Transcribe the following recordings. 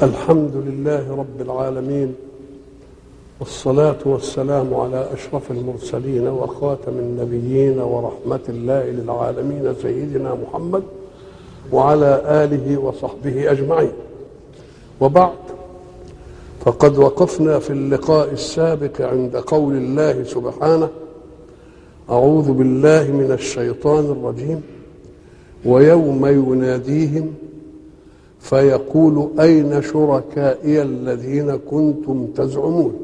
الحمد لله رب العالمين والصلاة والسلام على أشرف المرسلين وخاتم النبيين ورحمة الله للعالمين سيدنا محمد وعلى آله وصحبه أجمعين وبعد فقد وقفنا في اللقاء السابق عند قول الله سبحانه أعوذ بالله من الشيطان الرجيم ويوم يناديهم فيقول أين شركائي الذين كنتم تزعمون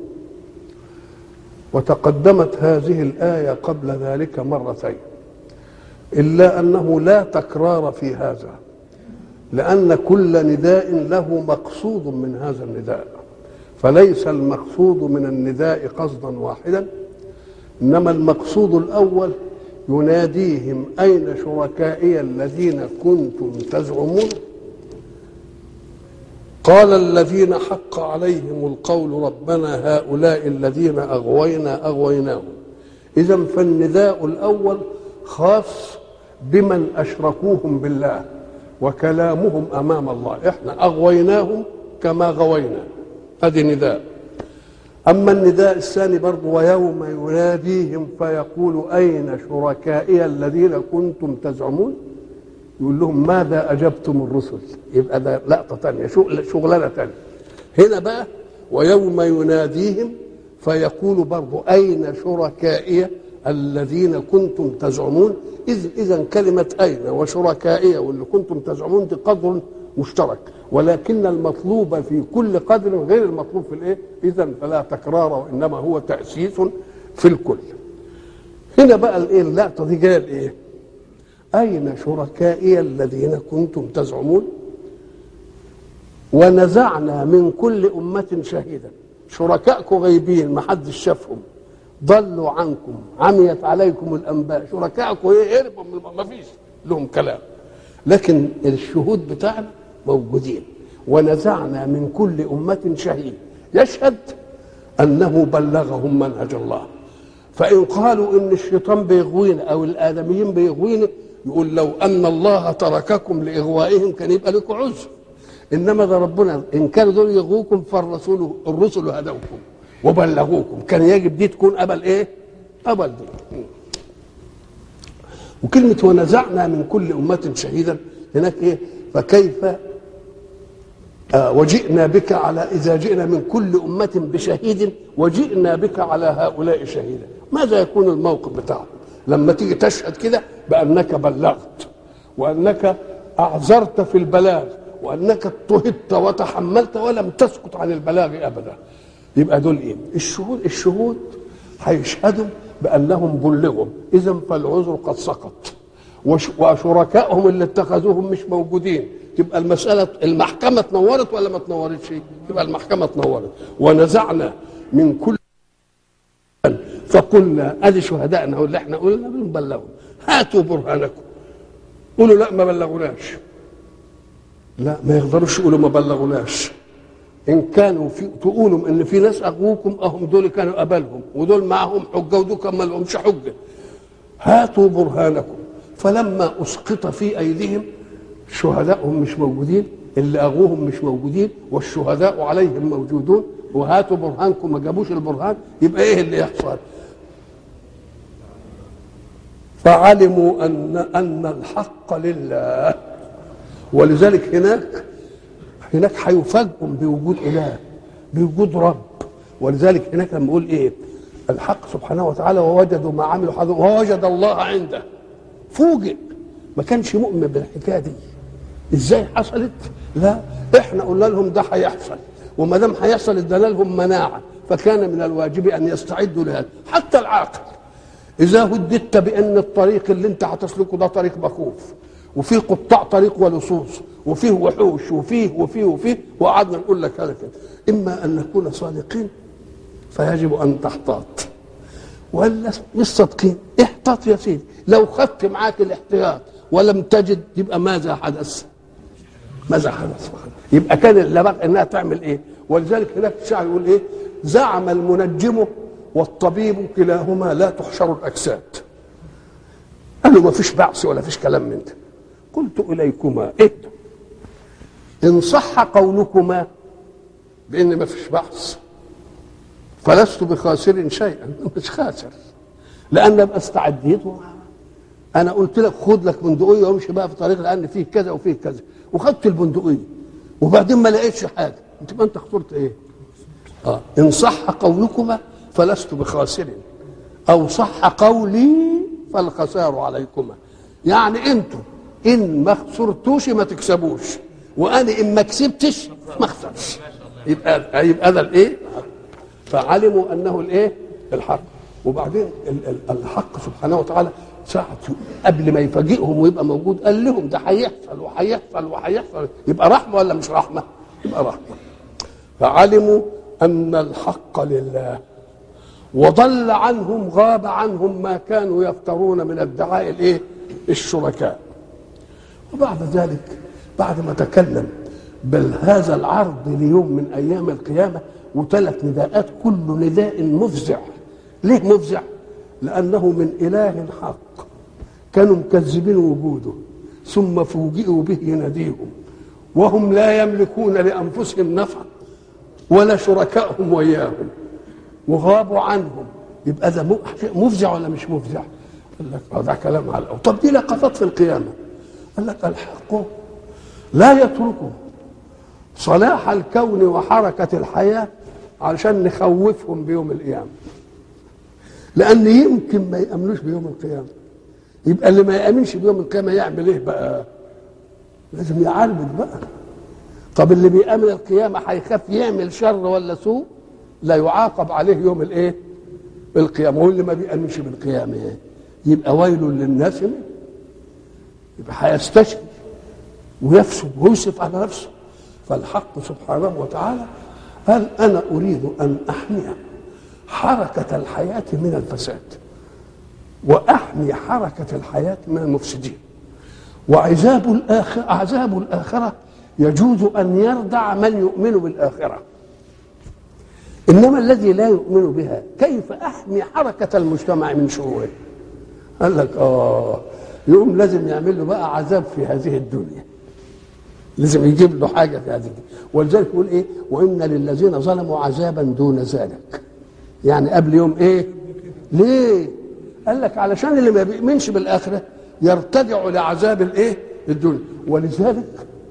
وتقدمت هذه الآية قبل ذلك مرتين إلا أنه لا تكرار في هذا لأن كل نداء له مقصود من هذا النداء فليس المقصود من النداء قصدا واحدا إنما المقصود الأول يناديهم أين شركائي الذين كنتم تزعمون قال الذين حق عليهم القول ربنا هؤلاء الذين أغوينا أغويناهم إذا فالنداء الأول خاص بمن أشركوهم بالله وكلامهم أمام الله إحنا أغويناهم كما غوينا هذه نداء أما النداء الثاني برضه ويوم يناديهم فيقول أين شركائي الذين كنتم تزعمون يقول لهم ماذا أجبتم الرسل يبقى ده لقطة تانية شغلانة تانية هنا بقى ويوم يناديهم فيقول برضه أين شركائي الذين كنتم تزعمون إذ إذا كلمة أين وشركائي واللي كنتم تزعمون دي قدر مشترك ولكن المطلوب في كل قدر غير المطلوب في الايه اذا فلا تكرار وانما هو تاسيس في الكل هنا بقى الايه اللقطه دي جايه الايه اين شركائي الذين كنتم تزعمون ونزعنا من كل امه شهيدا شركائكم غيبين ما حدش شافهم ضلوا عنكم عميت عليكم الانباء شركائكم ايه هربوا ما فيش لهم كلام لكن الشهود بتاعنا موجودين ونزعنا من كل أمة شهيد يشهد أنه بلغهم منهج الله فإن قالوا إن الشيطان بيغوينا أو الآدميين بيغوينا يقول لو أن الله ترككم لإغوائهم كان يبقى لكم عذر إنما ده ربنا إن كانوا دول يغوكم فالرسول الرسل هدوكم وبلغوكم كان يجب دي تكون أبل إيه؟ أبل دي وكلمة ونزعنا من كل أمة شهيدا هناك إيه؟ فكيف آه وجئنا بك على إذا جئنا من كل أمة بشهيد وجئنا بك على هؤلاء شهيدا ماذا يكون الموقف بتاعه لما تيجي تشهد كده بأنك بلغت وأنك أعذرت في البلاغ وأنك اضطهدت وتحملت ولم تسكت عن البلاغ أبدا يبقى دول إيه الشهود الشهود هيشهدوا بأنهم بلغوا إذا فالعذر قد سقط وشركائهم اللي اتخذوهم مش موجودين تبقى المسألة المحكمة تنورت ولا ما تنورتش تبقى المحكمة تنورت ونزعنا من كل فقلنا ادي شهدائنا واللي احنا قلنا بنبلغهم هاتوا برهانكم قولوا لا ما بلغوناش لا ما يقدروش يقولوا ما بلغوناش ان كانوا في تقولوا ان في ناس اغوكم اهم دول كانوا قبلهم ودول معهم حجه ودول كان ما لهمش حجه هاتوا برهانكم فلما اسقط في ايديهم شهدائهم مش موجودين اللي اغوهم مش موجودين والشهداء عليهم موجودون وهاتوا برهانكم ما جابوش البرهان يبقى ايه اللي يحصل فعلموا ان ان الحق لله ولذلك هناك هناك هيفاجئوا بوجود اله بوجود رب ولذلك هناك لما يقول ايه الحق سبحانه وتعالى ووجدوا ما عملوا حظا ووجد الله عنده فوجئ ما كانش مؤمن بالحكايه دي ازاي حصلت لا احنا قلنا لهم ده هيحصل وما دام هيحصل ادانا لهم مناعه فكان من الواجب ان يستعدوا لهذا حتى العاقل اذا هددت بان الطريق اللي انت هتسلكه ده طريق مخوف وفيه قطاع طريق ولصوص وفيه وحوش وفيه وفيه وفيه وقعدنا نقول لك هذا كده اما ان نكون صادقين فيجب ان تحتاط ولا مش صادقين احتاط يا سيدي لو خدت معاك الاحتياط ولم تجد يبقى ماذا حدث ماذا حدث يبقى كان اللي بقى انها تعمل ايه ولذلك هناك الشاعر يقول ايه زعم المنجم والطبيب كلاهما لا تحشر الاجساد قالوا ما فيش بعث ولا فيش كلام من ده قلت اليكما ايه ان صح قولكما بان ما فيش بحث فلست بخاسر شيئا مش خاسر لان ابقى استعديت انا قلت لك خد لك بندقيه وامشي بقى في طريق لان فيه كذا وفيه كذا وخدت البندقيه وبعدين ما لقيتش حاجه انت ما انت اخترت ايه؟ اه ان صح قولكما فلست بخاسر او صح قولي فالخسار عليكما يعني انتم ان ما خسرتوش ما تكسبوش وانا ان ما كسبتش ما اخسرش يبقى يبقى ده الايه؟ فعلموا انه الايه؟ الحق وبعدين الحق سبحانه وتعالى ساعة قبل ما يفاجئهم ويبقى موجود قال لهم ده هيحصل وهيحصل وهيحصل يبقى رحمة ولا مش رحمة؟ يبقى رحمة فعلموا أن الحق لله وضل عنهم غاب عنهم ما كانوا يفترون من ادعاء الايه؟ الشركاء وبعد ذلك بعد ما تكلم بل هذا العرض ليوم من ايام القيامه وثلاث نداءات كل نداء مفزع ليه مفزع؟ لأنه من إله حق كانوا مكذبين وجوده ثم فوجئوا به يناديهم وهم لا يملكون لأنفسهم نفعا ولا شركائهم وياهم وغابوا عنهم يبقى ده مفزع ولا مش مفزع؟ قال لك ده كلام على الأول طب دي لقطات في القيامة قال لك الحق لا يتركه صلاح الكون وحركة الحياة علشان نخوفهم بيوم القيامة لان يمكن ما يامنوش بيوم القيامه يبقى اللي ما يامنش بيوم القيامه يعمل ايه بقى لازم يعربد بقى طب اللي بيامن القيامه هيخاف يعمل شر ولا سوء لا يعاقب عليه يوم الايه القيامه واللي ما بيامنش بالقيامه إيه؟ يبقى ويل للناس منه يبقى هيستشفي ويفسد ويوسف على نفسه فالحق سبحانه وتعالى قال انا اريد ان احمي حركة الحياة من الفساد وأحمي حركة الحياة من المفسدين وعذاب الآخرة عذاب الآخرة يجوز أن يردع من يؤمن بالآخرة إنما الذي لا يؤمن بها كيف أحمي حركة المجتمع من شروره قال لك آه يقوم لازم يعمل له بقى عذاب في هذه الدنيا لازم يجيب له حاجة في هذه الدنيا ولذلك يقول إيه وإن للذين ظلموا عذابا دون ذلك يعني قبل يوم ايه ليه قال لك علشان اللي ما بيؤمنش بالاخره يرتدع لعذاب الايه الدنيا ولذلك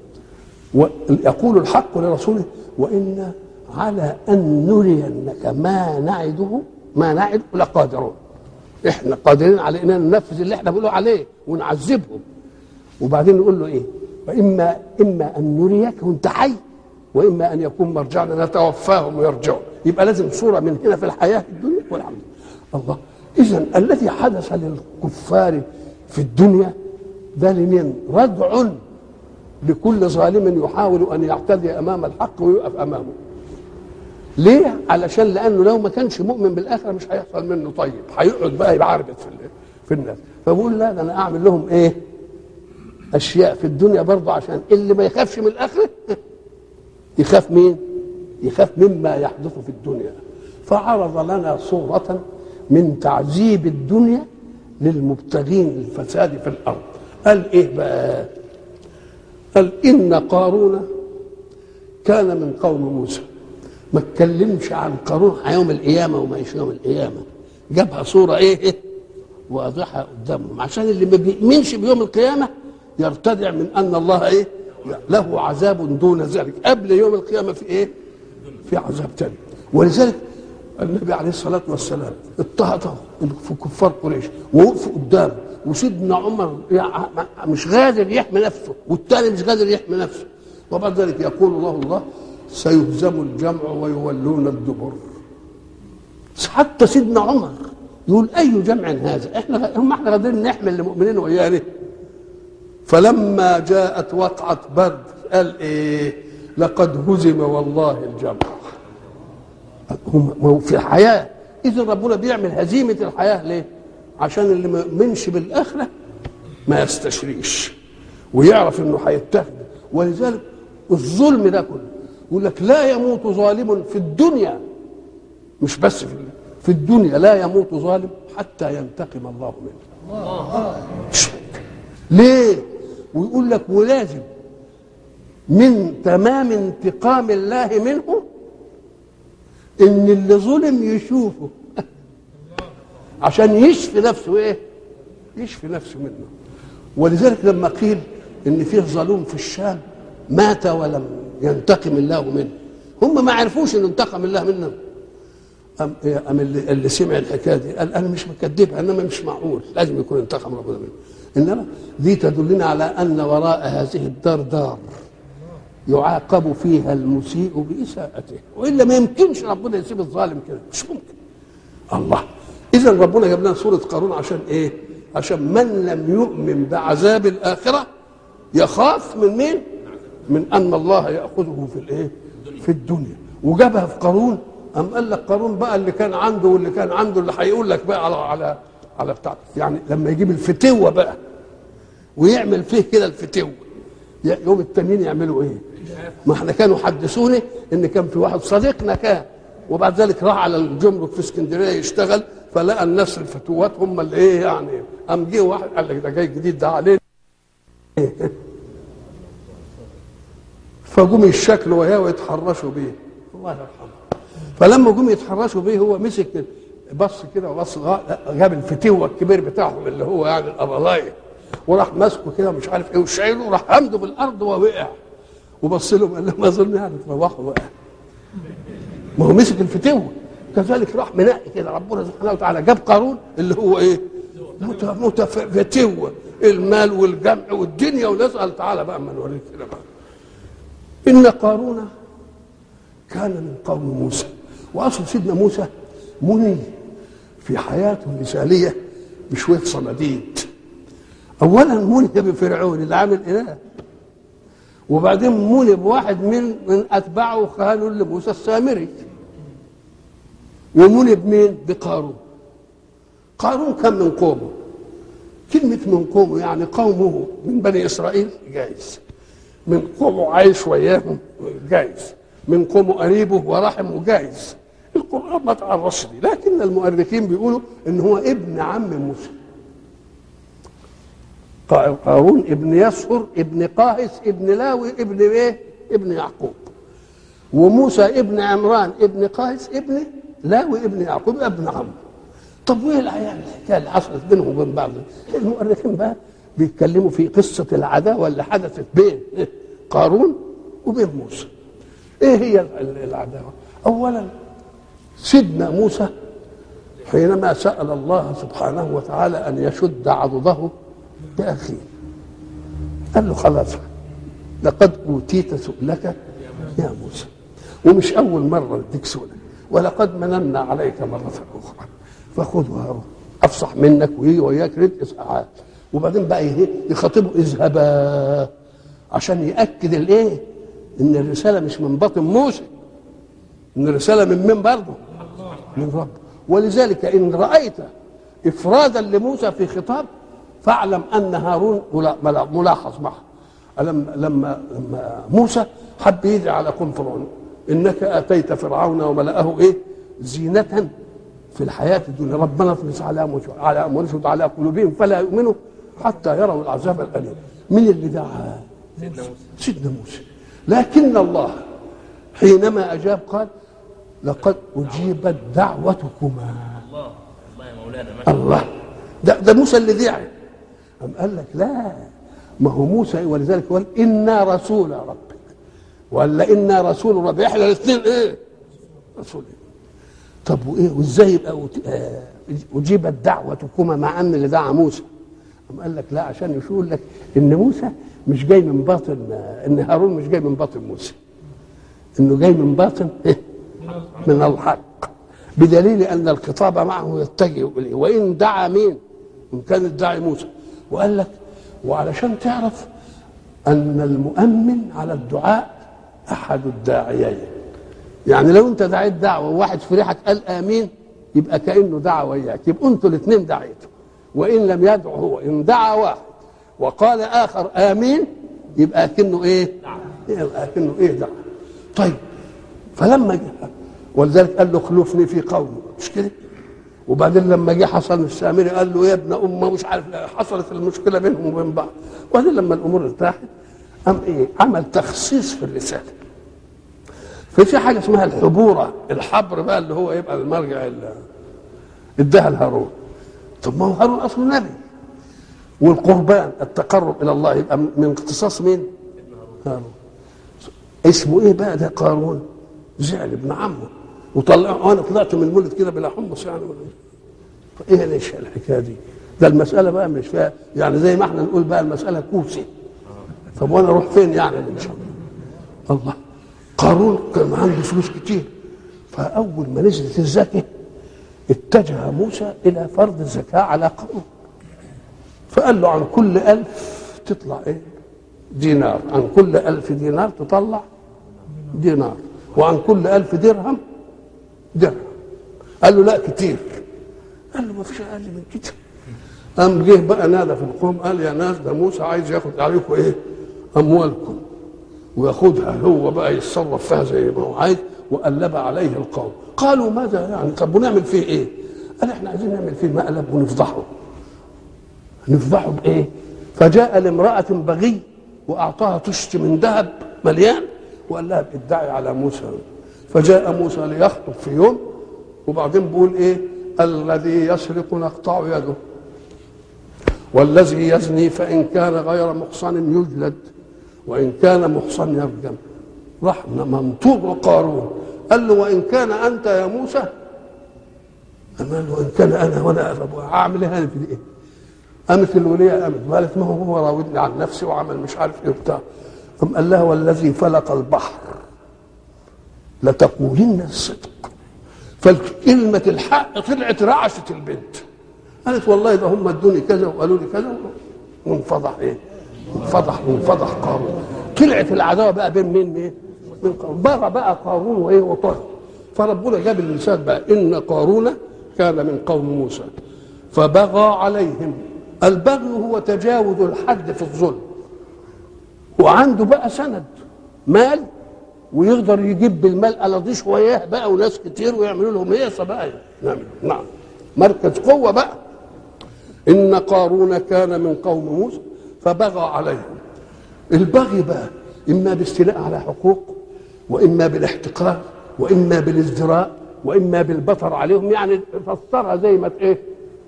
يقول الحق لرسوله وإنا على أن نرينك ما نعده ما نعد لقادرون احنا قادرين على اننا ننفذ اللي احنا بنقوله عليه ونعذبهم وبعدين نقول له ايه واما اما ان نريك وانت حي واما ان يكون مرجعنا نتوفاهم ويرجعوا يبقى لازم صوره من هنا في الحياه الدنيا والحمد لله الله اذا الذي حدث للكفار في الدنيا ده لمن ردع لكل ظالم يحاول ان يعتدي امام الحق ويقف امامه ليه علشان لانه لو ما كانش مؤمن بالاخره مش هيحصل منه طيب هيقعد بقى يعربد في في الناس فبقول لا ده انا اعمل لهم ايه اشياء في الدنيا برضه عشان اللي ما يخافش من الاخره يخاف مين يخاف مما يحدث في الدنيا فعرض لنا صورة من تعذيب الدنيا للمبتغين الفساد في الأرض قال إيه بقى قال إن قارون كان من قوم موسى ما اتكلمش عن قارون يوم القيامة وما يوم القيامة جابها صورة إيه واضحة قدامهم عشان اللي ما بيؤمنش بيوم القيامة يرتدع من أن الله إيه له عذاب دون ذلك قبل يوم القيامة في إيه في عذاب تاني ولذلك النبي عليه الصلاة والسلام اضطهده في كفار قريش ووقفوا قدامه وسيدنا عمر مش قادر يحمي نفسه والتاني مش قادر يحمي نفسه وبعد ذلك يقول الله الله سيهزم الجمع ويولون الدبر حتى سيدنا عمر يقول اي جمع هذا احنا هم احنا قادرين نحمل المؤمنين وياه فلما جاءت وقعه بدر قال ايه لقد هزم والله الجمع هم في الحياه اذا ربنا بيعمل هزيمه الحياه ليه عشان اللي ما يؤمنش بالاخره ما يستشريش ويعرف انه هيتهم ولذلك الظلم ده كله يقول لك لا يموت ظالم في الدنيا مش بس في في الدنيا لا يموت ظالم حتى ينتقم الله منه الله. ليه ويقول لك ولازم من تمام انتقام الله منه ان اللي ظلم يشوفه عشان يشفي نفسه ايه يشفي نفسه منه ولذلك لما قيل ان فيه ظلوم في الشام مات ولم ينتقم الله منه هم ما عرفوش ان انتقم الله منهم أم, أم اللي, اللي سمع الحكايه دي قال انا مش مكذبها انما مش معقول لازم يكون انتقم ربنا منه انما دي تدلنا على ان وراء هذه الدار دار يعاقب فيها المسيء باساءته والا ما يمكنش ربنا يسيب الظالم كده مش ممكن الله اذا ربنا جاب لنا سوره قارون عشان ايه عشان من لم يؤمن بعذاب الاخره يخاف من مين من ان الله ياخذه في الايه في الدنيا وجابها في قارون أم قال لك قارون بقى اللي كان عنده واللي كان عنده اللي هيقول لك بقى على على على بتاع يعني لما يجيب الفتوه بقى ويعمل فيه كده الفتوه يوم التانيين يعملوا ايه؟ ما احنا كانوا حدثوني ان كان في واحد صديقنا كان وبعد ذلك راح على الجمرك في اسكندريه يشتغل فلقى الناس الفتوات هم اللي ايه يعني قام جه واحد قال لك ده جاي جديد ده علينا فجم يشكلوا وياه ويتحرشوا بيه الله يرحمه فلما جم يتحرشوا بيه هو مسك بص كده وبص جاب الفتوه الكبير بتاعهم اللي هو يعني القبلايه وراح ماسكه كده مش عارف ايه وشايله وراح همده بالارض ووقع وبص لهم قال لهم اظن يعني تروحوا وقع ما هو مسك الفتوه كذلك راح منقي كده ربنا سبحانه وتعالى جاب قارون اللي هو ايه؟ متفتوه المال والجمع والدنيا ونسال تعالى بقى اما نوريك كده بقى ان قارون كان من قوم موسى واصل سيدنا موسى مني في حياته المثاليه بشويه صناديد اولا مني بفرعون اللي عامل اله وبعدين مني بواحد من من اتباعه خانوا لموسى السامري ومني بمين بقارون قارون كان من قومه كلمة من قومه يعني قومه من بني إسرائيل جايز من قومه عايش وياهم جايز من قومه قريبه ورحمه جايز القرآن ما تعرضش ليه لكن المؤرخين بيقولوا إن هو ابن عم موسى قارون ابن يسهر ابن قاهس ابن لاوي ابن ايه ابن يعقوب وموسى ابن عمران ابن قاهس ابن لاوي ابن يعقوب ابن عم طب وايه العيال الحكايه اللي حصلت بينهم وبين بعض المؤرخين بقى بيتكلموا في قصه العداوه اللي حدثت بين قارون وبين موسى ايه هي العداوه اولا سيدنا موسى حينما سال الله سبحانه وتعالى ان يشد عضده باخيه قال له خلاص لقد اوتيت سؤلك يا موسى ومش اول مره اديك سؤلك ولقد مننا عليك مره اخرى فخذ هارون افصح منك ويجي وياك رزق ساعات وبعدين بقى يخاطبه اذهبا عشان ياكد الايه ان الرساله مش من باطن موسى ان الرساله من من برضه من رب ولذلك ان رايت افرادا لموسى في خطاب فاعلم ان هارون ملاحظ معه لما لما لما موسى حب يدعي على قوم فرعون انك اتيت فرعون وملأه ايه زينة في الحياة الدنيا ربنا اطمس على على أموالهم على قلوبهم فلا يؤمنوا حتى يروا العذاب الأليم من اللي دعا سيدنا موسى سيدنا موسى لكن الله حينما أجاب قال لقد أجيبت دعوتكما الله الله يا مولانا ما شاء الله الله ده, ده موسى اللي دعي أم قال لك لا ما هو موسى ولذلك قال إنا رسول ربك ولا إنا رسول ربك إحنا الاثنين إيه رسول إيه؟ طب وايه وازاي يبقى أت- آه، اجيبت دعوتكما مع ان اللي دعا موسى أم قال لك لا عشان يقول لك ان موسى مش جاي من باطن آه، ان هارون مش جاي من باطن موسى انه جاي من باطن إيه؟ من الحق بدليل ان الخطاب معه يتجه اليه وان دعا مين ان كان الداعي موسى وقال لك وعلشان تعرف ان المؤمن على الدعاء احد الداعيين يعني لو انت دعيت دعوه وواحد في ريحك قال امين يبقى كانه دعا وياك يبقوا انتوا الاثنين دعيتوا وان لم يدعو هو ان دعا واحد وقال اخر امين يبقى كأنه ايه؟ يبقى كأنه ايه دعا طيب فلما جه ولذلك قال له خلفني في قومي مش كده؟ وبعدين لما جه حسن السامري قال له يا ابن امه مش عارف حصلت المشكله بينهم وبين بعض وبعدين لما الامور ارتاحت قام ايه؟ عمل تخصيص في الرساله ففي حاجه اسمها الحبوره الحبر بقى اللي هو يبقى المرجع اللي اداها لهارون طب ما هو هارون اصله نبي والقربان التقرب الى الله يبقى من اختصاص مين؟ هارون اسمه ايه بقى ده قارون؟ زعل ابن عمه وطلع وانا طلعت من المولد كده بلا حمص يعني ولا ايه ايه ليش الحكايه دي؟ ده المساله بقى مش فيها يعني زي ما احنا نقول بقى المساله كوسي طب وانا اروح فين يعني ان شاء الله الله قارون كان عنده فلوس كتير فاول ما نزلت الزكاه اتجه موسى الى فرض الزكاه على قارون فقال له عن كل ألف تطلع ايه دينار عن كل ألف دينار تطلع دينار وعن كل ألف درهم درهم قال له لا كتير قال له ما فيش أقل من كده قام جه بقى نادى في القوم قال يا ناس ده موسى عايز ياخد عليكم ايه اموالكم وياخدها هو بقى يتصرف فيها زي ما هو عايز وقلب عليه القوم قالوا ماذا يعني طب ونعمل فيه ايه قال احنا عايزين نعمل فيه مقلب ونفضحه نفضحه بايه فجاء لامرأة بغي وأعطاها طشت من ذهب مليان وقال لها ادعي على موسى فجاء موسى ليخطب في يوم وبعدين بيقول ايه الذي يسرق نقطع يده والذي يزني فإن كان غير محصن يجلد وإن كان محصن يرجم راح منطوق قارون قال له وإن كان أنت يا موسى قال له وإن كان أنا وأنا أعمل إيه في إيه قامت الولية قامت قالت ما هو هو راودني عن نفسي وعمل مش عارف ايه وبتاع قام قال لها والذي فلق البحر لتقولن الصدق فكلمة الحق طلعت رعشت البنت قالت والله ده هم ادوني كذا وقالوا لي كذا وانفضح ايه؟ انفضح وانفضح قارون طلعت العداوه بقى بين مين ايه؟ من قارون بغى بقى قارون وايه وطغى فربنا جاب المثال بقى ان قارون كان من قوم موسى فبغى عليهم البغي هو تجاوز الحد في الظلم وعنده بقى سند مال ويقدر يجيب بالمال الاضيش وياه بقى وناس كتير ويعملوا لهم هيصه بقى نعم نعم مركز قوه بقى ان قارون كان من قوم موسى فبغى عليهم البغي بقى اما باستيلاء على حقوق واما بالاحتقار واما بالازدراء واما بالبطر عليهم يعني فسرها زي ما ايه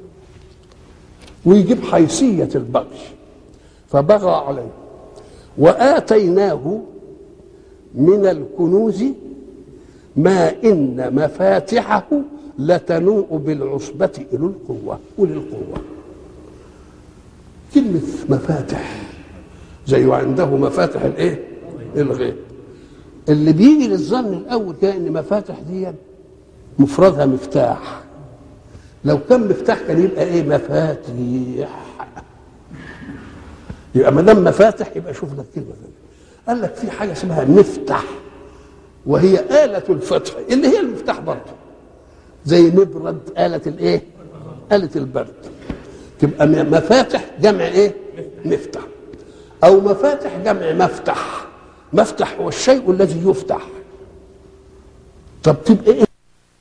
ويجيب حيثيه البغي فبغى عليه واتيناه من الكنوز ما ان مفاتحه لتنوء بالعصبة إلى القوة أولي القوة كلمة مفاتح زي عنده مفاتح الايه؟ الغيب اللي بيجي للظن الأول كده إن مفاتح دي مفردها مفتاح لو كان مفتاح كان يبقى ايه مفاتيح يبقى ما دام مفاتح يبقى شوف لك كلمه قال لك في حاجه اسمها مفتح وهي آلة الفتح اللي هي المفتاح برضه زي مبرد آلة الايه؟ آلة البرد تبقى مفاتح جمع ايه؟ مفتح أو مفاتح جمع مفتح مفتح هو الشيء الذي يفتح طب تبقى ايه؟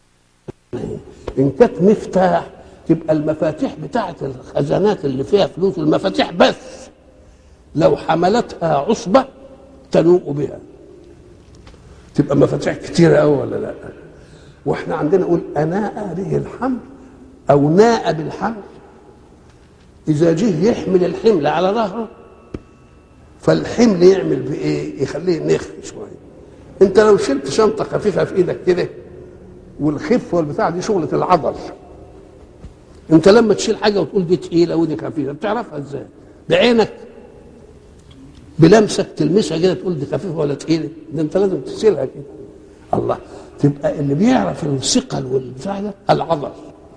إن كانت مفتاح تبقى المفاتيح بتاعة الخزانات اللي فيها فلوس المفاتيح بس لو حملتها عصبة تنوء بها تبقى مفاتيح كتيرة أوي ولا لا؟ واحنا عندنا نقول اناء به الحمل او ناء بالحمل اذا جه يحمل الحمل على ظهره فالحمل يعمل بايه يخليه نخ شويه انت لو شلت شنطه خفيفه في ايدك كده والخف والبتاع دي شغله العضل انت لما تشيل حاجه وتقول دي تقيله ودي خفيفه بتعرفها ازاي بعينك بلمسك تلمسها كده تقول دي خفيفه ولا تقيله ده انت لازم تشيلها كده الله تبقى اللي بيعرف الثقل والبتاع ده العضل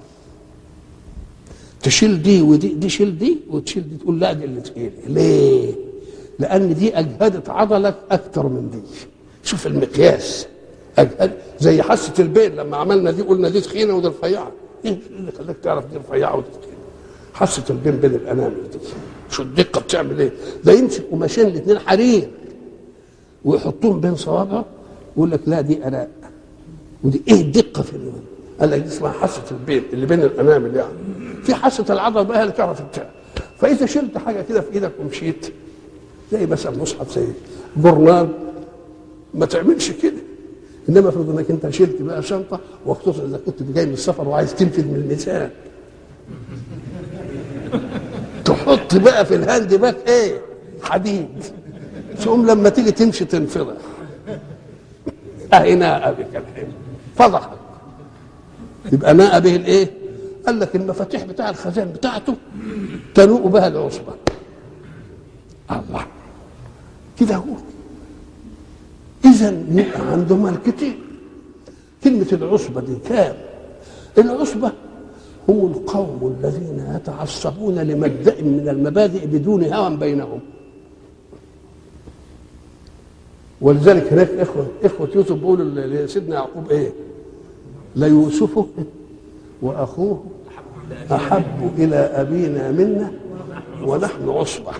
تشيل دي ودي دي شيل دي وتشيل دي تقول لا دي اللي تقيله ليه؟ لان دي اجهدت عضلك اكتر من دي شوف المقياس أجهد زي حاسه البين لما عملنا دي قلنا دي تخينه ودي رفيعه ايه اللي خلاك تعرف دي رفيعه ودي تخينه حاسه البين بين الانامل دي شو الدقه بتعمل ايه؟ ده يمسك قماشين الاثنين حرير ويحطوهم بين صوابعه ويقول لك لا دي اناء ودي ايه الدقه في اليوم قال لك دي اسمها حاسه البين اللي بين الانامل يعني في حاسه العضل بقى اللي تعرف بتاع فاذا شلت حاجه كده في ايدك زي مثلا مصحف زي جورنال ما تعملش كده انما افرض انك انت شلت بقى شنطه وخصوصا اذا كنت جاي من السفر وعايز تنفذ من الميزان تحط بقى في الهاند باك ايه حديد تقوم لما تيجي تمشي تنفضح اهي ناء بك الحين فضحك يبقى ناء به الايه قال لك المفاتيح بتاع الخزان بتاعته تنوء بها العصبه الله كده هو اذا يبقى عنده مال كتير كلمه العصبه دي كام العصبه هم القوم الذين يتعصبون لمبدا من المبادئ بدون هوى بينهم ولذلك هناك اخوه اخوه يوسف بيقولوا لسيدنا يعقوب ايه ليوسف واخوه احب الى ابينا منا ونحن عصبه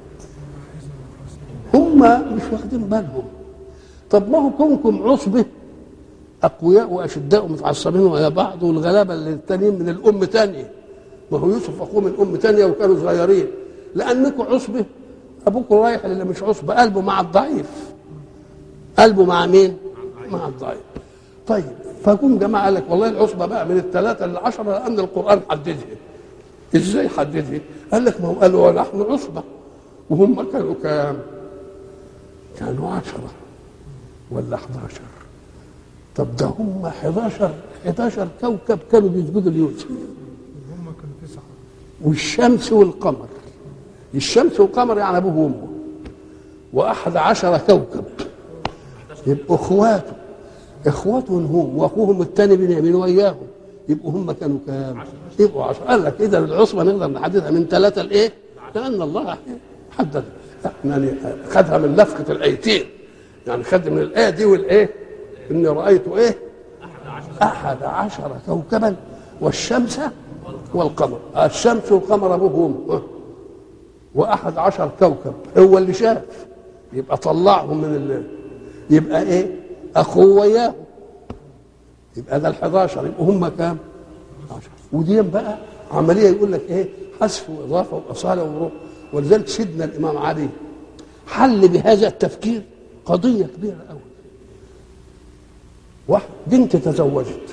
هم مش واخدين بالهم طب ما هو كونكم عصبه اقوياء واشداء متعصبين ويا بعض والغلابه اللي التانيين من الام تانية ما هو يوسف اخوه من ام تانية وكانوا صغيرين لانكم عصبه ابوكم رايح اللي مش عصبه قلبه مع الضعيف قلبه مع مين؟ مع الضعيف طيب فجم جماعه قال لك والله العصبه بقى من الثلاثه للعشره لان القران حددها ازاي حددها؟ قال لك ما هو قالوا ونحن عصبه وهم كانوا كام؟ كانوا عشره ولا 11 طب ده هم 11 11 كوكب كانوا بيسجدوا ليوسف هم كانوا تسعة والشمس والقمر الشمس والقمر يعني ابوه وامه واحد عشر كوكب يبقوا اخواته اخواته هم واخوهم الثاني بنيامين وياهم يبقوا هم كانوا كام؟ يبقوا عشرة قال لك اذا العصبه نقدر نحددها من ثلاثه لايه؟ لان الله حدد يعني خدها من لفقه الايتين يعني خد من الايه دي والايه؟ اني رايت ايه؟ احد عشر كوكبا والشمس والقمر الشمس والقمر ابوه وامه واحد عشر كوكب هو اللي شاف يبقى طلعهم من الليل يبقى ايه اخوه وياه يبقى ده ال11 يبقى هم كام 10 ودي بقى عمليه يقول لك ايه حذف واضافه واصاله وروح ولذلك سيدنا الامام علي حل بهذا التفكير قضيه كبيره قوي واحد بنت تزوجت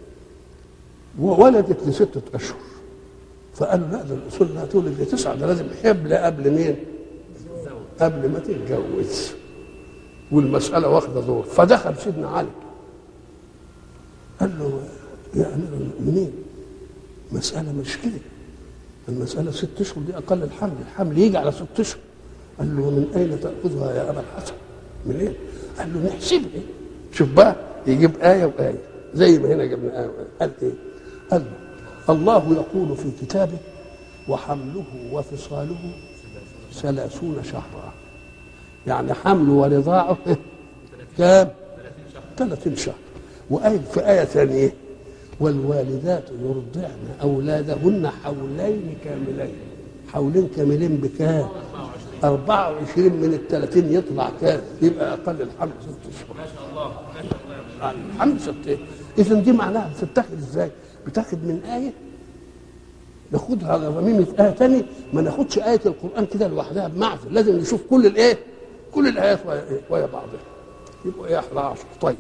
وولدت لستة أشهر فقالوا لا ده الأصول لا تولد لتسعة ده لازم حبل قبل مين؟ قبل ما تتجوز والمسألة واخدة دور فدخل سيدنا علي قال له يا أمير المؤمنين مسألة مش كده المسألة ست أشهر دي أقل الحمل الحمل يجي على ست أشهر قال له من أين تأخذها يا أبا الحسن؟ من إيه؟ قال له نحسبها شوف بقى يجيب آية وآية زي ما هنا جبنا آية وآية قال إيه؟ قال له الله يقول في كتابه وحمله وفصاله ثلاثون شهرا يعني حمله ورضاعه كام؟ ثلاثين شهر وآية في آية ثانية والوالدات يرضعن أولادهن حولين كاملين حولين كاملين بكام؟ 24 من الثلاثين يطلع كام؟ يبقى أقل الحمل ست شهور ما شاء الله ما شاء الله يا مولانا. الحمد ست إذا دي معناها بتتاخد إزاي؟ بتاخد من آية ناخدها على ضميمة آية تاني ما ناخدش آية القرآن كده لوحدها بمعزل لازم نشوف كل الإيه؟ كل الآيات ويا إيه؟ ويا بعضها يبقوا إيه 11 طيب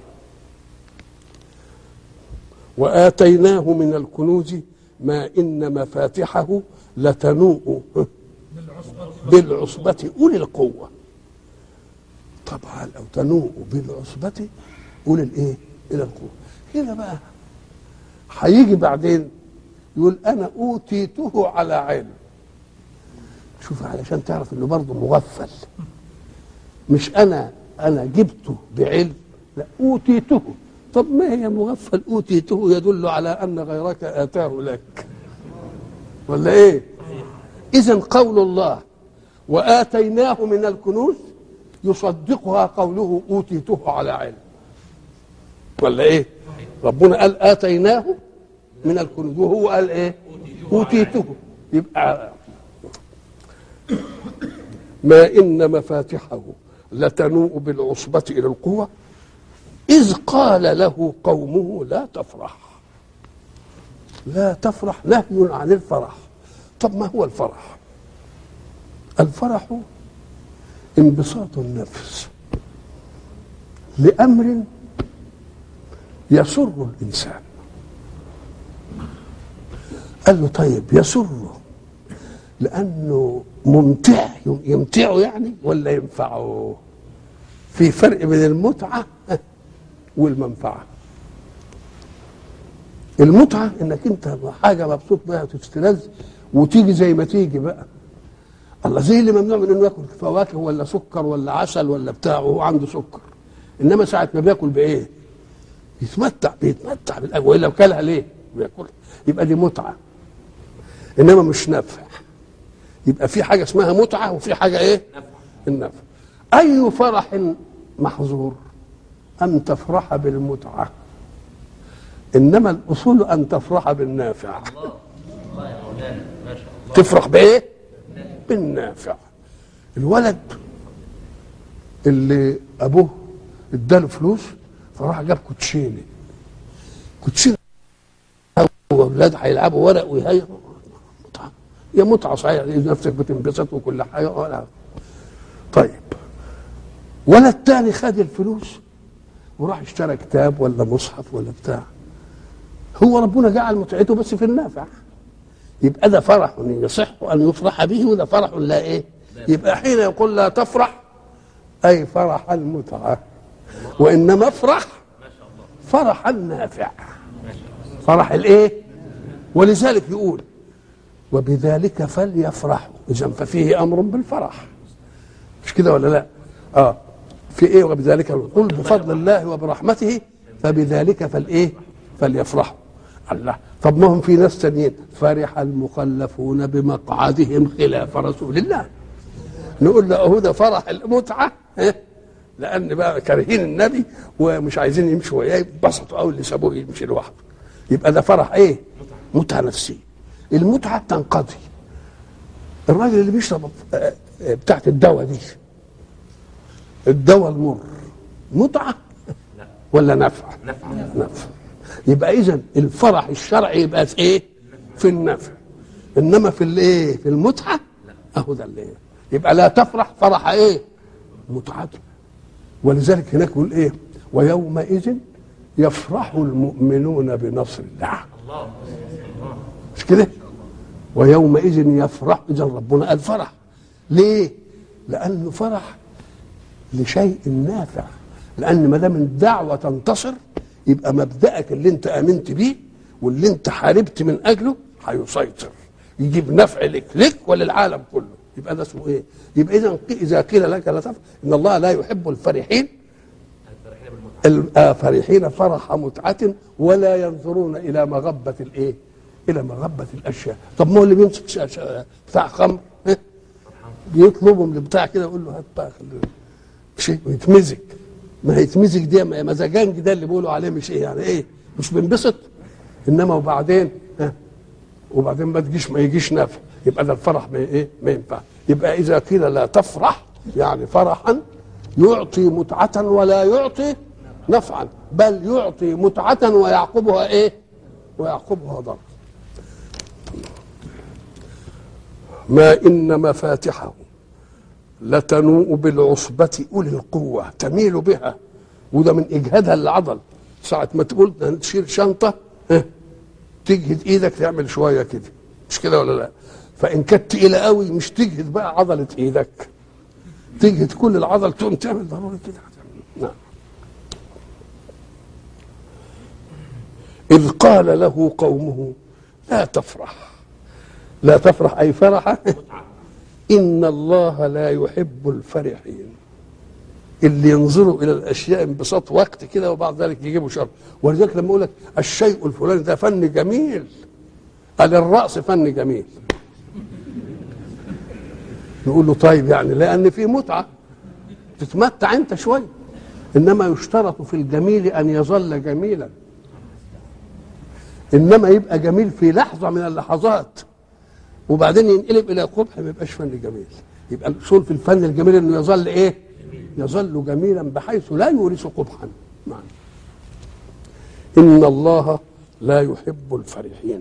وآتيناه من الكنوز ما إن مفاتحه لتنوء بالعصبة أولي القوة طبعا أو تنوء بالعصبة أولي الإيه؟ إلى القوة هنا بقى هيجي بعدين يقول أنا أوتيته على علم شوف علشان تعرف إنه برضه مغفل مش أنا أنا جبته بعلم لا أوتيته طب ما هي مغفل أوتيته يدل على أن غيرك آتاه لك ولا إيه إذا قول الله وآتيناه من الكنوز يصدقها قوله أوتيته على علم ولا إيه ربنا قال آتيناه من الكنوز وهو قال إيه أوتيته يبقى ما إن مفاتحه لتنوء بالعصبة إلى القوة إذ قال له قومه لا تفرح لا تفرح نهي عن الفرح طب ما هو الفرح الفرح انبساط النفس لأمر يسر الانسان قال له طيب يسره لانه ممتع يمتعه يعني ولا ينفعه في فرق بين المتعه والمنفعه المتعه انك انت حاجه مبسوط بها وتستلذ وتيجي زي ما تيجي بقى الله زي اللي ممنوع من انه ياكل فواكه ولا سكر ولا عسل ولا بتاع وهو عنده سكر انما ساعه ما بياكل بايه؟ يتمتع بيتمتع بالاكل والا كلها ليه؟ بياكل يبقى دي متعه انما مش نفع يبقى في حاجه اسمها متعه وفي حاجه ايه؟ نفع النفع اي فرح محظور ان تفرح بالمتعه انما الاصول ان تفرح بالنافع الله الله يا مولانا ما شاء الله تفرح بايه بالنافع الولد اللي ابوه اداله فلوس فراح جاب كوتشينه كوتشينه واولاد هيلعبوا ورق ويهيئوا متعه هي متعه صحيح نفسك بتنبسط وكل حاجه ولا طيب ولد تاني خد الفلوس وراح اشترى كتاب ولا مصحف ولا بتاع هو ربنا جعل متعته بس في النافع يبقى ده فرح يصح ان يفرح به وده فرح لا ايه يبقى حين يقول لا تفرح اي فرح المتعه وانما افرح فرح النافع فرح الايه ولذلك يقول وبذلك فليفرحوا اذا ففيه امر بالفرح مش كده ولا لا اه في ايه وبذلك قل بفضل الله وبرحمته فبذلك فالايه فليفرحوا الله طب ما هم في ناس تانيين فرح المخلفون بمقعدهم خلاف رسول الله نقول له اهو ده فرح المتعه إيه؟ لان بقى كارهين النبي ومش عايزين يمشوا وياه يتبسطوا قوي اللي سابوه يمشي لوحده يبقى ده فرح ايه؟ متعه نفسيه المتعه تنقضي الراجل اللي بيشرب آه، آه، بتاعت الدواء دي الدواء المر متعه ولا نفع؟ نفع نفع يبقى اذا الفرح الشرعي يبقى في ايه؟ في النفع انما في الايه؟ في المتعه اهو ده اللي يبقى لا تفرح فرح ايه؟ متعته ولذلك هناك يقول ايه؟ ويومئذ يفرح المؤمنون بنصر الله الله مش كده؟ ويومئذ يفرح اذا ربنا قال فرح ليه؟ لانه فرح لشيء نافع لان ما دام الدعوه تنتصر يبقى مبدأك اللي انت امنت بيه واللي انت حاربت من اجله هيسيطر يجيب نفع لك لك وللعالم كله يبقى ده اسمه ايه؟ يبقى اذا اذا قيل لك لا تفرح ان الله لا يحب الفرحين الفرحين بالمتعة الفرحين فرح متعة ولا ينظرون إلى مغبة الإيه؟ إلى مغبة الأشياء، طب ما هو اللي بيمسك شا- شا- بتاع خمر إيه؟ بيطلبوا من البتاع كده يقول له هات بقى خلي- شيء ويتمزج ما هيتمزج دي ما- مزاجنج ده اللي بيقولوا عليه مش ايه يعني ايه مش بينبسط انما وبعدين ها وبعدين ما تجيش ما يجيش نفع يبقى ده الفرح ما ايه ما ينفع يبقى اذا قيل لا تفرح يعني فرحا يعطي متعة ولا يعطي نفعا بل يعطي متعة ويعقبها ايه ويعقبها ضر ما إن مفاتحه لتنوء بالعصبة أولي القوة تميل بها وده من إجهادها للعضل ساعة ما تقول تشيل شنطة ها، تجهد إيدك تعمل شوية كده مش كده ولا لا فإن كانت تقيلة قوي مش تجهد بقى عضلة إيدك تجهد كل العضل تقوم تعمل ضروري كده نعم إذ قال له قومه لا تفرح لا تفرح أي فرح إن الله لا يحب الفرحين اللي ينظروا إلى الأشياء انبساط وقت كده وبعد ذلك يجيبوا شر ولذلك لما أقول لك الشيء الفلاني ده فن جميل قال الرأس فن جميل نقول له طيب يعني لأن في متعة تتمتع أنت شوية إنما يشترط في الجميل أن يظل جميلا إنما يبقى جميل في لحظة من اللحظات وبعدين ينقلب الى قبح ما يبقاش فن جميل يبقى الاصول في الفن الجميل انه يظل ايه يظل جميلا بحيث لا يورث قبحا معنى. ان الله لا يحب الفرحين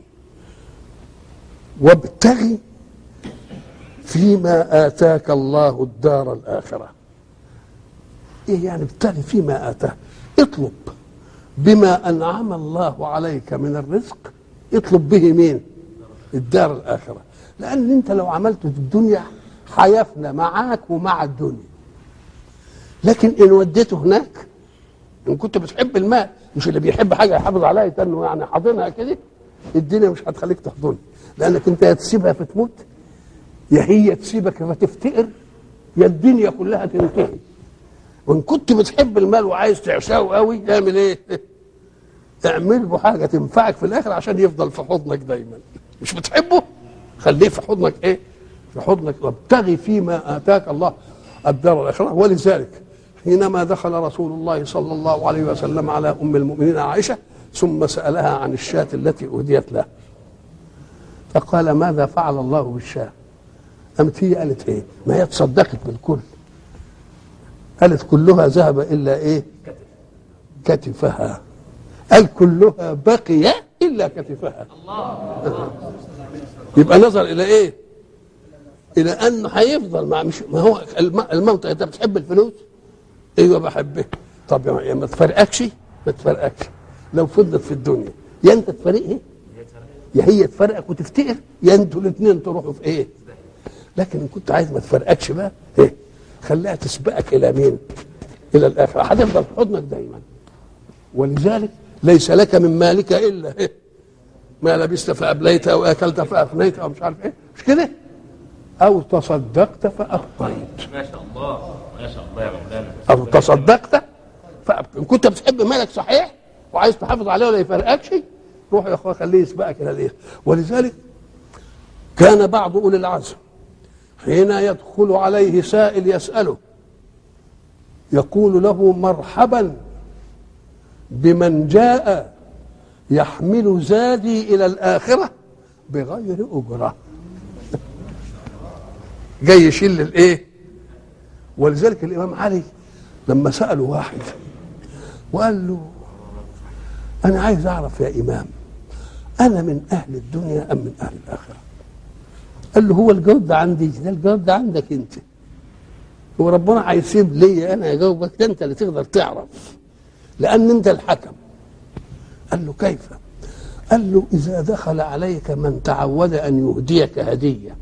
وابتغي فيما اتاك الله الدار الاخره ايه يعني ابتغي فيما اتاك اطلب بما انعم الله عليك من الرزق اطلب به مين الدار الاخره لان انت لو عملته في الدنيا هيفنى معاك ومع الدنيا لكن ان وديته هناك ان كنت بتحب المال مش اللي بيحب حاجه يحافظ عليها يتنه يعني حاضنها كده الدنيا مش هتخليك تحضنها لانك انت يا تسيبها فتموت يا هي تسيبك فتفتقر يا الدنيا كلها تنتهي وان كنت بتحب المال وعايز تعشاه قوي اعمل ايه؟ اعمل له حاجه تنفعك في الاخر عشان يفضل في حضنك دايما مش بتحبه خليه في حضنك ايه؟ في حضنك وابتغي فيما اتاك الله الدار الاخره ولذلك حينما دخل رسول الله صلى الله عليه وسلم على ام المؤمنين عائشه ثم سالها عن الشاة التي اهديت له فقال ماذا فعل الله بالشاة؟ قامت هي قالت ايه؟ ما هي تصدقت بالكل قالت كلها ذهب الا ايه؟ كتفها قال كلها بقي الا كتفها يبقى نظر الى ايه؟ الى انه هيفضل مع مش ما هو الم- المنطق انت بتحب الفلوس؟ ايوه بحبها طب يا يا ما تفرقكش ما تفرقكش لو فضلت في الدنيا يا انت تفرقها يا هي تفرقك وتفتقر يا انتوا الاثنين تروحوا في ايه؟ لكن ان كنت عايز ما تفرقكش بقى ايه؟ خليها تسبقك الى مين؟ الى الاخره هتفضل في حضنك دايما ولذلك ليس لك من مالك الا إيه؟ ما لبست فابليت او اكلت فافنيت او مش عارف ايه مش كده؟ او تصدقت فابقيت ما شاء الله ما شاء الله يا مولانا او تصدقت فأبقى. ان كنت بتحب مالك صحيح وعايز تحافظ عليه ولا يفرقكش روح يا اخويا خليه يسبقك الى الايه ولذلك كان بعض اولي العزم حين يدخل عليه سائل يساله يقول له مرحبا بمن جاء يحمل زادي الى الاخره بغير اجره جاي يشيل الايه ولذلك الامام علي لما ساله واحد وقال له انا عايز اعرف يا امام انا من اهل الدنيا ام من اهل الاخره قال له هو الجواب ده عندي ده الجواب ده عندك انت هو ربنا هيسيب لي انا اجاوبك ده انت اللي تقدر تعرف لان انت الحكم قال له كيف قال له اذا دخل عليك من تعود ان يهديك هديه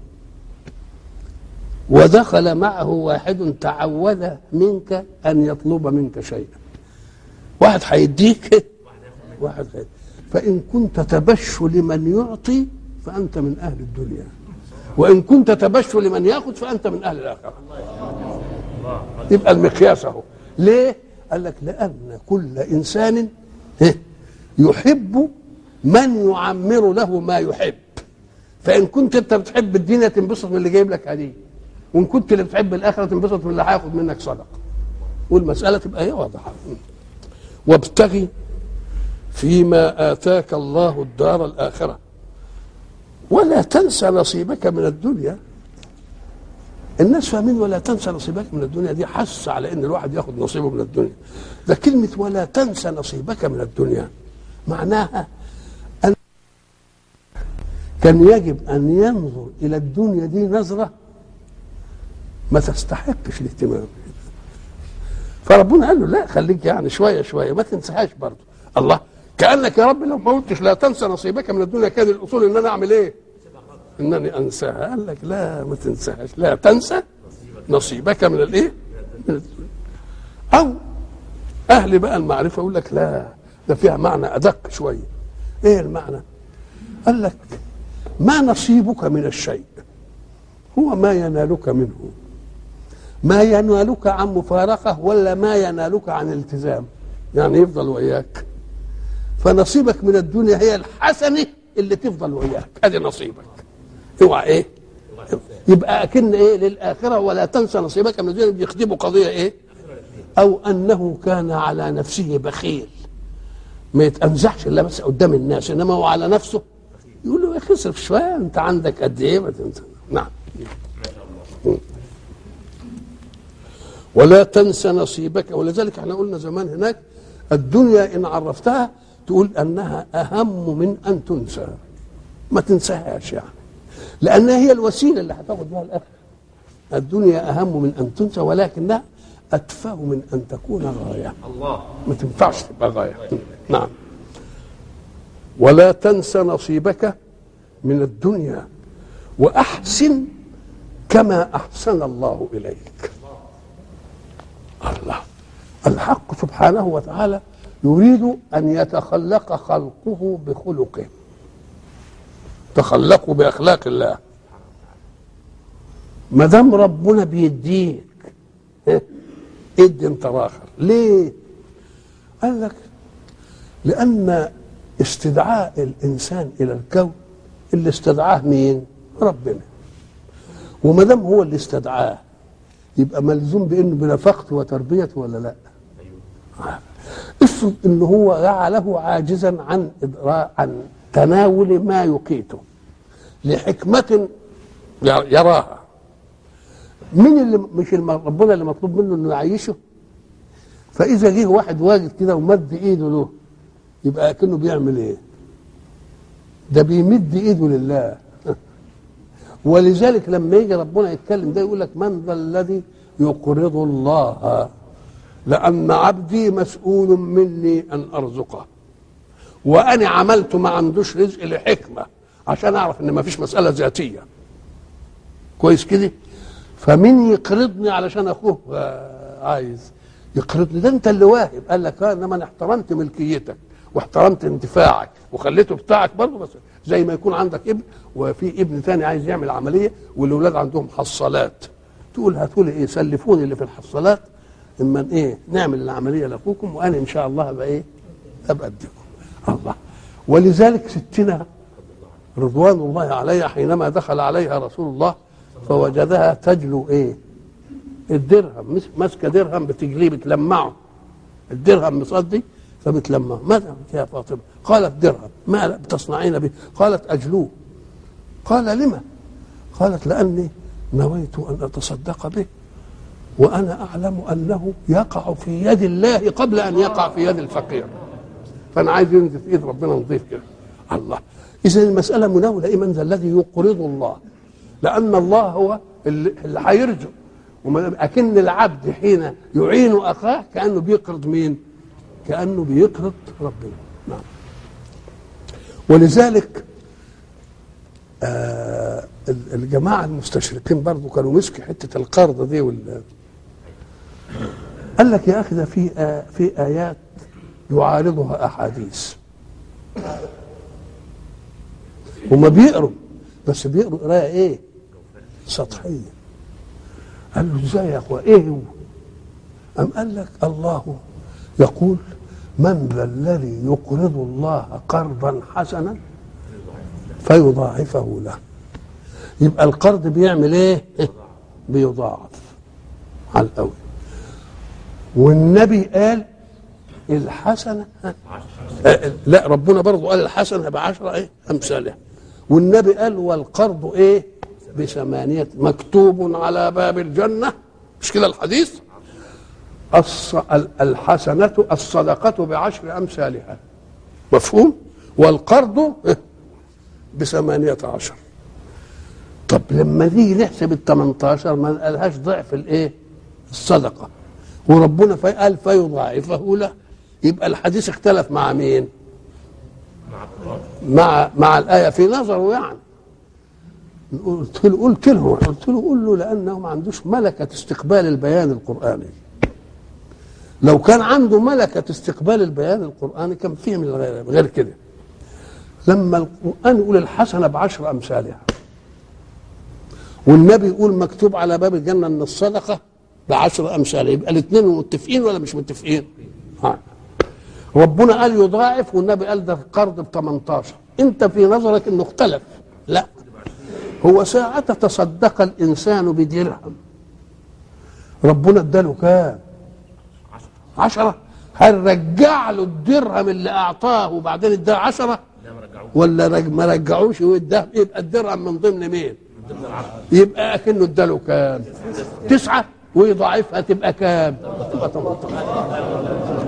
ودخل معه واحد تعود منك ان يطلب منك شيئا واحد هيديك واحد هيديك فان كنت تبش لمن يعطي فانت من اهل الدنيا وان كنت تبش لمن ياخذ فانت من اهل الاخره يبقى المقياس اهو ليه قال لك لان كل انسان ها، يحب من يعمر له ما يحب فان كنت انت بتحب الدنيا تنبسط من اللي جايب لك هديه وان كنت اللي بتحب الاخره تنبسط من اللي هياخد منك صدقه والمساله تبقى هي واضحه وابتغي فيما اتاك الله الدار الاخره ولا تنسى نصيبك من الدنيا الناس فاهمين ولا تنسى نصيبك من الدنيا دي حس على ان الواحد ياخد نصيبه من الدنيا ده كلمه ولا تنسى نصيبك من الدنيا معناها ان كان يجب ان ينظر الى الدنيا دي نظره ما تستحقش الاهتمام فربنا قال له لا خليك يعني شويه شويه ما تنساهاش برضه الله كانك يا رب لو ما قلتش لا تنسى نصيبك من الدنيا كان الاصول ان انا اعمل ايه؟ انني انساها قال لك لا ما تنساهاش لا تنسى نصيبك من الايه؟ من الدنيا او اهل بقى المعرفه يقول لك لا ده فيها معنى ادق شويه ايه المعنى؟ قال لك ما نصيبك من الشيء هو ما ينالك منه ما ينالك عن مفارقة ولا ما ينالك عن التزام يعني يفضل وياك فنصيبك من الدنيا هي الحسنة اللي تفضل وياك ادي نصيبك اوعى ايه يبقى اكن ايه للاخره ولا تنسى نصيبك من الدنيا بيخدموا قضيه ايه او انه كان على نفسه بخيل ما يتأنزحش الا بس قدام الناس انما هو على نفسه يقول له يا اخي اصرف شويه انت عندك قد ايه ما تنسى نعم ولا تنسى نصيبك ولذلك احنا قلنا زمان هناك الدنيا ان عرفتها تقول انها اهم من ان تنسى ما تنساهاش يعني لانها هي الوسيله اللي هتاخد بها الاخره الدنيا اهم من ان تنسى ولكنها اتفه من ان تكون غايه الله ما تنفعش تبقى غايه نعم ولا تنس نصيبك من الدنيا واحسن كما احسن الله اليك الله الحق سبحانه وتعالى يريد ان يتخلق خلقه بخلقه تخلقوا باخلاق الله ما دام ربنا بيديك إيه؟ ادي انت راخر ليه قال لك لان استدعاء الانسان الى الكون اللي استدعاه مين ربنا وما دام هو اللي استدعاه يبقى ملزوم بانه بنفقته وتربيته ولا لا افرض ان هو جعله عاجزا عن إدراء عن تناول ما يقيته لحكمة يراها مين اللي مش الم- ربنا اللي مطلوب منه انه يعيشه فاذا جه واحد واجد كده ومد ايده له يبقى كأنه بيعمل ايه ده بيمد ايده لله ولذلك لما يجي ربنا يتكلم ده يقول لك من ذا الذي يقرض الله لأن عبدي مسؤول مني أن أرزقه وأنا عملت ما عندوش رزق لحكمة عشان أعرف إن ما فيش مسألة ذاتية كويس كده فمين يقرضني علشان أخوه آه، عايز يقرضني ده أنت اللي واهب قال لك آه، إنما أنا احترمت ملكيتك واحترمت انتفاعك وخليته بتاعك برضه بس زي ما يكون عندك ابن وفي ابن تاني عايز يعمل عمليه والاولاد عندهم حصالات تقول هاتوا لي ايه سلفوني اللي في الحصالات اما ايه نعمل العمليه لاخوكم وانا ان شاء الله ابقى ايه ابقى اديكم الله ولذلك ستنا رضوان الله عليها حينما دخل عليها رسول الله فوجدها تجلو ايه الدرهم مس- ماسكه درهم بتجليه بتلمعه الدرهم مصدي فبتلمعه ماذا أنت يا فاطمه قالت درهم ما تصنعين به قالت اجلوه قال لما قالت لاني نويت ان اتصدق به وانا اعلم انه يقع في يد الله قبل ان يقع في يد الفقير فانا عايز ينزل في ايد ربنا نضيف كده الله اذا المساله مناوله ايه من ذا الذي يقرض الله لان الله هو اللي اللي هيرزق وما دام- اكن العبد حين يعين اخاه كانه بيقرض مين كانه بيقرض ربنا نعم ولذلك آه ال- الجماعه المستشرقين برضو كانوا مسكوا حته القرض دي وال قال لك يا اخي ده في آه في ايات يعارضها احاديث هما بيقروا بس بيقروا قرايه ايه سطحيه قال له ازاي يا اخويا ايه هو أم قال لك الله يقول من ذا الذي يقرض الله قرضا حسنا فيضاعفه له يبقى القرض بيعمل ايه بيضاعف على الاول والنبي قال الحسنه ها؟ آه، لا ربنا برضو قال الحسنه بعشرة ايه امثالها والنبي قال والقرض ايه بثمانيه مكتوب على باب الجنه مش كده الحديث الص... ال- الحسنه الصدقه بعشر امثالها مفهوم والقرض إيه؟ بثمانية عشر طب لما نيجي نحسب ال 18 ما قالهاش ضعف الايه؟ الصدقه وربنا في- قال فيضاعفه له يبقى الحديث اختلف مع مين؟ مع مع الايه في نظره يعني قلت له قلت له قلت له قول له لانه ما عندوش ملكه استقبال البيان القراني لو كان عنده ملكه استقبال البيان القراني كان فيه من غير, غير كده لما القران يقول الحسنه بعشر امثالها والنبي يقول مكتوب على باب الجنه ان الصدقه بعشر امثالها يبقى الاثنين متفقين ولا مش متفقين؟ ها. ربنا قال يضاعف والنبي قال ده القرض ب 18 انت في نظرك انه اختلف لا هو ساعة تصدق الإنسان بدرهم ربنا اداله كام عشرة هل رجع له الدرهم اللي أعطاه وبعدين اداه عشرة ولا رج- ما رجعوش واداه يبقى الدرهم من ضمن مين يبقى أكنه اداله كام تسعة ويضاعفها تبقى كام تبقى 18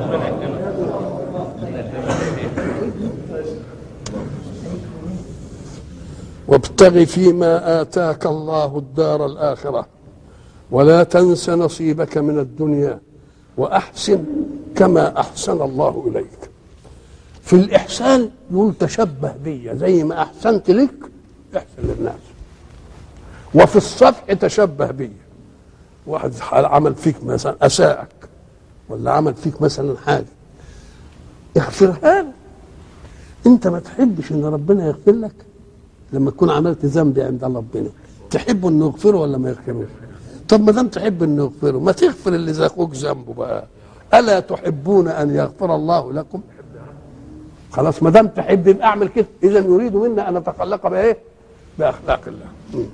وابتغ فيما آتاك الله الدار الآخرة ولا تنس نصيبك من الدنيا وأحسن كما أحسن الله إليك في الإحسان يقول تشبه بي زي ما أحسنت لك احسن للناس وفي الصفح تشبه بي واحد عمل فيك مثلا أساءك ولا عمل فيك مثلا حاجة اغفرها له انت ما تحبش ان ربنا يغفر لك لما تكون عملت ذنب عند ربنا تحب انه يغفره ولا ما يغفروش طب ما دام تحب انه يغفره ما تغفر اللي زي اخوك ذنبه بقى الا تحبون ان يغفر الله لكم خلاص ما دام تحب يبقى اعمل كده اذا يريد منا ان نتخلق بايه باخلاق الله م.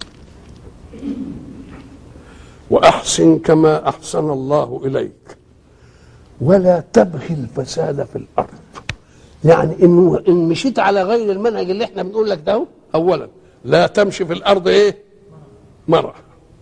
واحسن كما احسن الله اليك ولا تبغي الفساد في الارض يعني انه ان مشيت على غير المنهج اللي احنا بنقول لك ده اولا لا تمشي في الارض ايه مرة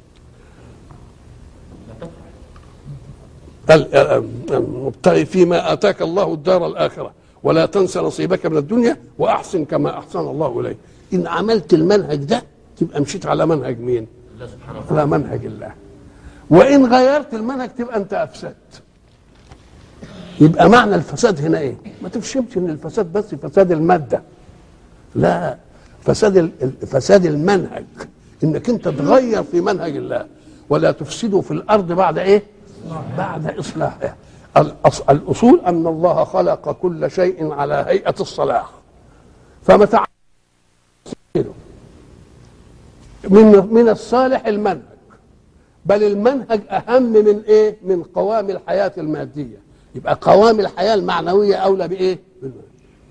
المبتغي فيما اتاك الله الدار الاخره ولا تنس نصيبك من الدنيا واحسن كما احسن الله اليك ان عملت المنهج ده تبقى مشيت على منهج مين الله سبحانه وتعالى على منهج الله وان غيرت المنهج تبقى انت افسدت يبقى معنى الفساد هنا ايه ما تفشمش ان الفساد بس فساد الماده لا فساد ال- ال- فساد المنهج انك انت تغير في منهج الله ولا تفسدوا في الارض بعد ايه بعد اصلاحها الأص- الاصول ان الله خلق كل شيء على هيئه الصلاح فما تع- من من الصالح المنهج بل المنهج اهم من ايه من قوام الحياه الماديه يبقى قوام الحياه المعنويه اولى بايه بالمنهج.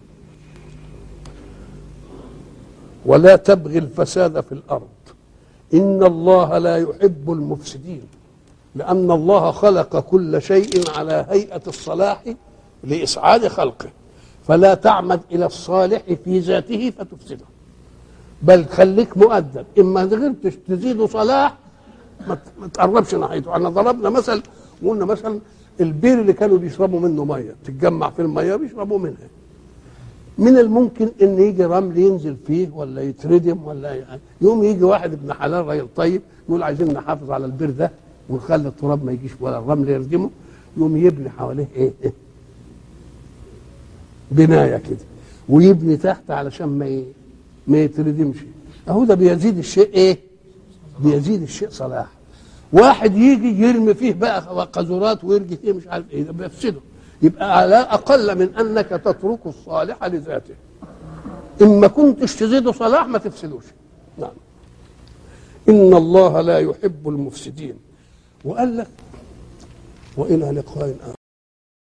ولا تبغي الفساد في الارض ان الله لا يحب المفسدين لان الله خلق كل شيء على هيئه الصلاح لاسعاد خلقه فلا تعمد الى الصالح في ذاته فتفسده بل خليك مؤدب اما غيرتش تزيد صلاح ما ت- ما تقربش ناحيته احنا ضربنا مثل وقلنا مثلا البير اللي كانوا بيشربوا منه ميه تتجمع في الميه بيشربوا منها من الممكن ان يجي رمل ينزل فيه ولا يتردم ولا ي- يوم يجي واحد ابن حلال راجل طيب يقول عايزين نحافظ على البير ده ونخلي التراب ما يجيش ولا الرمل يردمه يقوم يبني حواليه ايه, إيه؟ بنايه كده ويبني تحت علشان ما ي... ما يتردمش اهو ده بيزيد الشيء ايه بيزيد الشيء صلاح واحد يجي يرمي فيه بقى قذورات ويرجي فيه مش عارف ايه ده بيفسده يبقى على اقل من انك تترك الصالح لذاته ان ما كنتش تزيده صلاح ما تفسدوش نعم ان الله لا يحب المفسدين وقال لك والى لقاء اخر